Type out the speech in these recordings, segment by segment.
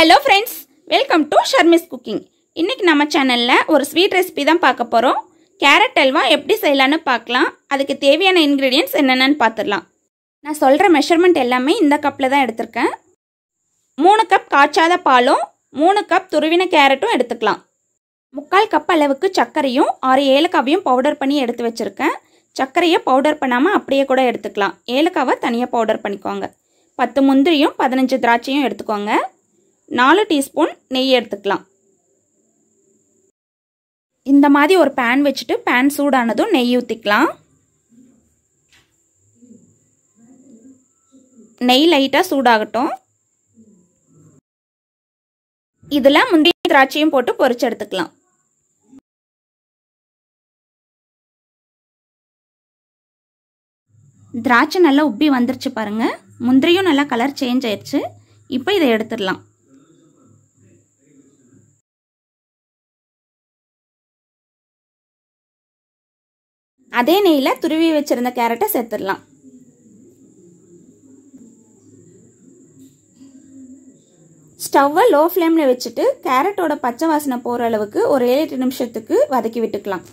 hello friends welcome to Sharmi's cooking இன்னைக்கு நம்ம சேனலில் ஒரு ஸ்வீட் ரெசிபி தான் பார்க்க போகிறோம் கேரட் அல்வா எப்படி செய்யலான்னு பார்க்கலாம் அதுக்கு தேவையான இன்க்ரீடியன்ட்ஸ் என்னென்னு பார்த்துடலாம் நான் சொல்கிற மெஷர்மெண்ட் எல்லாமே இந்த கப்பில் தான் எடுத்திருக்கேன் மூணு கப் காய்ச்சாத பாலும் மூணு கப் துருவின கேரட்டும் எடுத்துக்கலாம் முக்கால் கப் அளவுக்கு சர்க்கரையும் ஆறு ஏலக்காவையும் பவுடர் பண்ணி எடுத்து வச்சுருக்கேன் சர்க்கரையை பவுடர் பண்ணாமல் அப்படியே கூட எடுத்துக்கலாம் ஏலக்காவை தனியாக பவுடர் பண்ணிக்கோங்க பத்து முந்திரியும் பதினஞ்சு திராட்சையும் எடுத்துக்கோங்க நாலு டீஸ்பூன் நெய் எடுத்துக்கலாம் இந்த மாதிரி ஒரு பேன் வச்சுட்டு பேன் சூடானதும் நெய் ஊற்றிக்கலாம் நெய் லைட்டாக சூடாகட்டும் இதில் முந்திரி திராட்சையும் போட்டு பொரிச்சு எடுத்துக்கலாம் திராட்சை நல்லா உப்பி வந்துருச்சு பாருங்க முந்திரியும் நல்லா கலர் சேஞ்ச் ஆயிடுச்சு இப்போ இதை எடுத்துடலாம் அதே நெய்யில் துருவி வச்சிருந்த கேரட்டை சேர்த்துடலாம் ஸ்டவ்வை லோ ஃப்ளேமில் வச்சுட்டு கேரட்டோட பச்சை வாசனை போகிற அளவுக்கு ஒரு ஏழு எட்டு நிமிஷத்துக்கு வதக்கி விட்டுக்கலாம்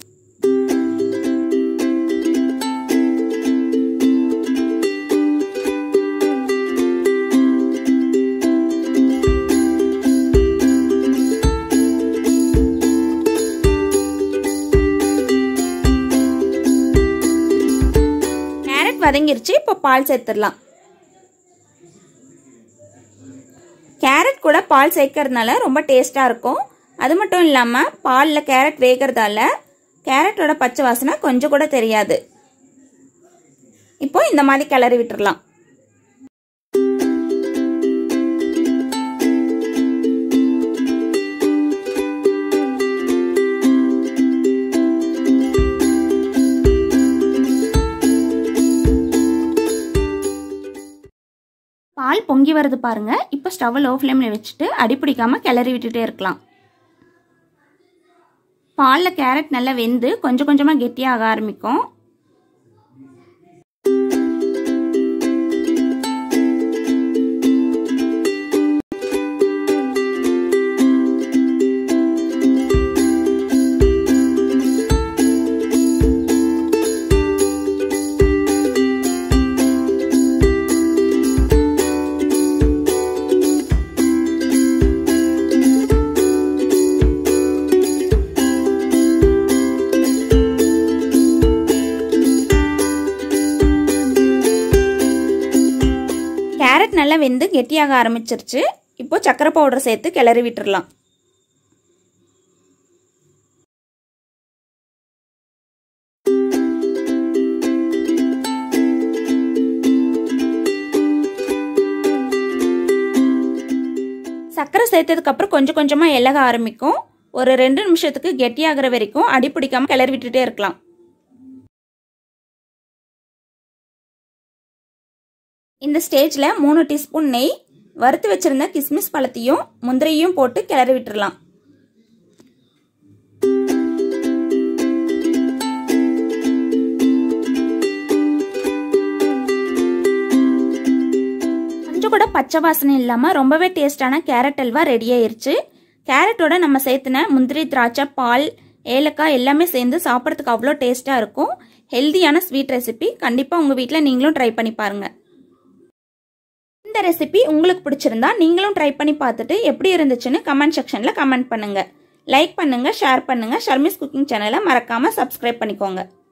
கேரட் வதங்கிருச்சு இப்போ பால் சேர்த்துடலாம் கேரட் கூட பால் சேர்க்கறதுனால ரொம்ப டேஸ்ட்டாக இருக்கும் அது மட்டும் இல்லாமல் பாலில் கேரட் வேகிறதால கேரட்டோட பச்சை வாசனை கொஞ்சம் கூட தெரியாது இப்போ இந்த மாதிரி கிளறி விட்டுறலாம் பால் பொங்கி வருது பாருங்க இப்போ ஸ்டவ் லோ ஃப்ளேமில் வச்சுட்டு அடிப்பிடிக்காமல் கிளறி விட்டுட்டே இருக்கலாம் பாலில் கேரட் நல்லா வெந்து கொஞ்சம் கொஞ்சமாக கெட்டியாக ஆரம்பிக்கும் கேரட் நல்லா வெந்து கெட்டியாக ஆரம்பிச்சிருச்சு இப்போ சக்கரை பவுடர் சேர்த்து கிளறி விட்டுறலாம் சர்க்கரை சேர்த்ததுக்கு அப்புறம் கொஞ்சம் கொஞ்சமாக இலக ஆரம்பிக்கும் ஒரு ரெண்டு நிமிஷத்துக்கு கெட்டியாகிற வரைக்கும் அடி பிடிக்காம கிளறி விட்டுட்டே இருக்கலாம் இந்த ஸ்டேஜில் மூணு டீஸ்பூன் நெய் வறுத்து வச்சிருந்த கிஸ்மிஸ் பழத்தையும் முந்திரையும் போட்டு கிளறி விட்டுறலாம் கொஞ்சம் கூட பச்சை வாசனை இல்லாமல் ரொம்பவே டேஸ்டான கேரட் அல்வா ரெடி ஆயிருச்சு கேரட்டோட நம்ம சேர்த்துன முந்திரி திராட்சை பால் ஏலக்காய் எல்லாமே சேர்ந்து சாப்பிட்றதுக்கு அவ்வளோ டேஸ்ட்டாக இருக்கும் ஹெல்தியான ஸ்வீட் ரெசிபி கண்டிப்பாக உங்கள் வீட்டில் நீங்களும் ட்ரை பண்ணி பாருங்கள் இந்த ரெசிபி உங்களுக்கு பிடிச்சிருந்தா நீங்களும் ட்ரை பண்ணி பார்த்துட்டு எப்படி இருந்துச்சுன்னு கமெண்ட் செக்ஷனில் கமெண்ட் பண்ணுங்கள் லைக் பண்ணுங்கள் ஷேர் பண்ணுங்கள் ஷர்மிஸ் குக்கிங் சேனலை மறக்காமல் சப்ஸ்கிரைப் பண்ணிக்கோங்க